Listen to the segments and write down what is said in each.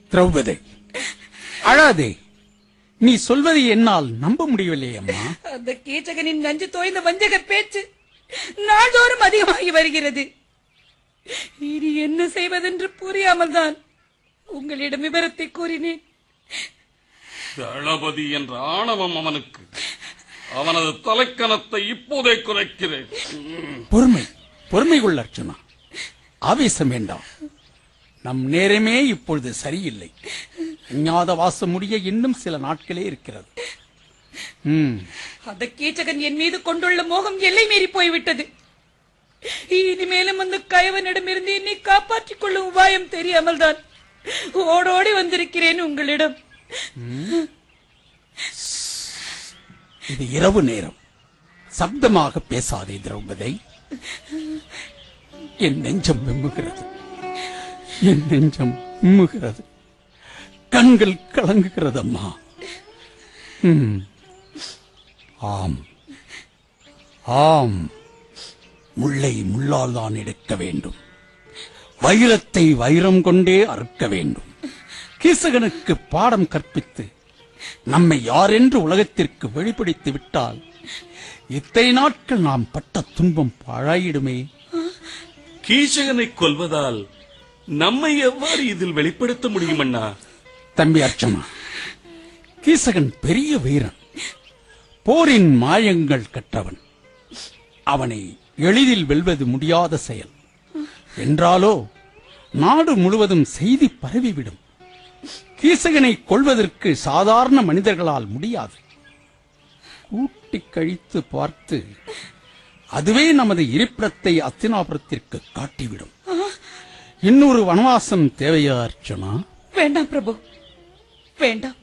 திரௌபதி அழாதே நீ சொல்வதை என்னால் நம்ப முடியவில்லை அம்மா அந்த கீச்சகனின் நஞ்சு தோய்ந்த வஞ்சக பேச்சு நாள்தோறும் அதிகமாகி வருகிறது இனி என்ன செய்வதென்று புரியாமல் தான் உங்களிடம் விவரத்தை கூறினேன் தளபதி என்ற ஆணவம் அவனுக்கு அவனது தலைக்கணத்தை இப்போதே குறைக்கிறேன் ம். பொறுமை பொறுமை கொள்ள அர்ச்சுனா ஆவேசம் வேண்டாம் நம் நேரமே இப்பொழுது சரியில்லை அஞ்ஞாத வாசம் முடிய இன்னும் சில நாட்களே இருக்கிறது ம் அந்த கீச்சகன் என் மீது கொண்டுள்ள மோகம் எல்லை மீறி போய்விட்டது இனிமேலும் அந்த கயவனிடமிருந்து என்னை காப்பாற்றிக் கொள்ளும் உபாயம் தெரியாமல் தான் ஓடோடி வந்திருக்கிறேன் உங்களிடம் இது இரவு நேரம் சப்தமாக பேசாதே திரௌபதி என் நெஞ்சம் விம்முகிறது என் நெஞ்சம் விம்முகிறது கண்கள் கலங்குகிறது அம்மா ம். ஆம் ஆம் முள்ளை முள்ளால் தான் எடுக்க வேண்டும் வைரத்தை வைரம் கொண்டே அறுக்க வேண்டும் கீசகனுக்கு பாடம் கற்பித்து நம்மை யாரென்று உலகத்திற்கு வெளிப்படுத்தி விட்டால் இத்தனை நாட்கள் நாம் பட்ட துன்பம் பாழாயிடுமே கீச்சகனை கொல்வதால் நம்மை எவ்வாறு இதில் வெளிப்படுத்த முடியும் அண்ணா தம்பி அர்ச்சனா கீசகன் பெரிய வீரன் போரின் மாயங்கள் கற்றவன் அவனை எளிதில் வெல்வது முடியாத செயல் என்றாலோ நாடு முழுவதும் செய்தி பரவிவிடும் கீசகனை கொள்வதற்கு சாதாரண மனிதர்களால் முடியாது கூட்டி கழித்து பார்த்து அதுவே நமது இருப்பிடத்தை அத்தினாபுரத்திற்கு காட்டிவிடும் இன்னொரு வனவாசம் தேவையா அர்ச்சனா வேண்டாம் பிரபு வேண்டாம்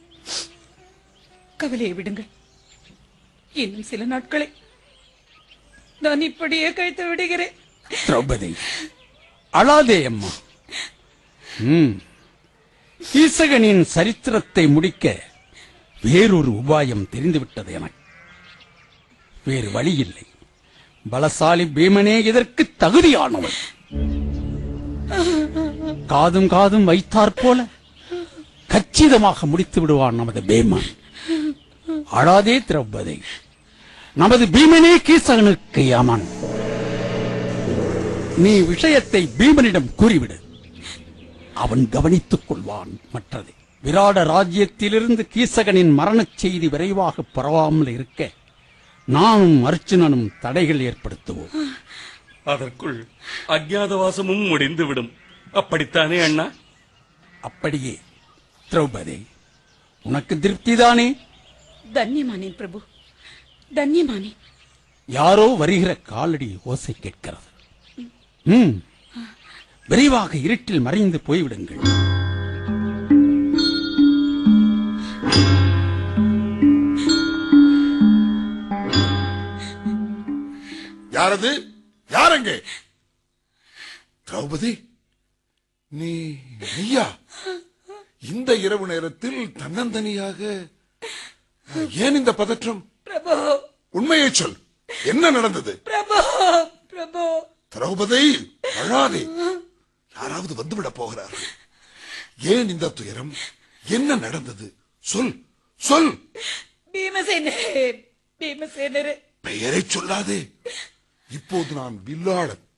கவலையை விடுங்கள் இன்னும் சில நாட்களை நான் இப்படியே கழித்து விடுகிறேன் திரௌபதி அழாதே அம்மா ம். ஈசகனின் சரித்திரத்தை முடிக்க வேறொரு உபாயம் தெரிந்துவிட்டது எனக்கு வேறு வழி இல்லை பலசாலி பீமனே இதற்கு தகுதியானவன் காதும் காதும் வைத்தாற் போல கச்சிதமாக முடித்து விடுவான் நமது பீமன் அழாதே திரௌபதி நமது பீமனே கீசகனுக்கு அமன் நீ விஷயத்தை பீமனிடம் கூறிவிடு அவன் கவனித்துக் கொள்வான் மற்றதை விராட ராஜ்யத்திலிருந்து கீசகனின் மரணச் செய்தி விரைவாக பரவாமல் இருக்க நானும் அர்ச்சுனனும் தடைகள் ஏற்படுத்துவோம் அதற்குள் அஜ்ஞாதவாசமும் முடிந்துவிடும் அப்படித்தானே அண்ணா அப்படியே திரௌபதி உனக்கு திருப்திதானே தன்யமானேன் பிரபு தன்யமானேன் யாரோ வருகிற காலடி ஓசை கேட்கிறது ம் விரைவாக இருட்டில் மறைந்து போய்விடுங்கள் யாரது யாரங்கே திரௌபதி நீ நீயா இந்த இரவு நேரத்தில் தன்னந்தனியாக ஏன் இந்த பதற்றம் பிரபு உண்மையை சொல் என்ன நடந்தது பிரபு பிரபு திரௌபதி அழாதே யாராவது வந்துவிட போகிறார்கள் ஏன் இந்த துயரம் என்ன நடந்தது சொல் சொல் பீமசேனரே பீமசேனரே பெயரை சொல்லாதே இப்போது நான் வில்லாளன்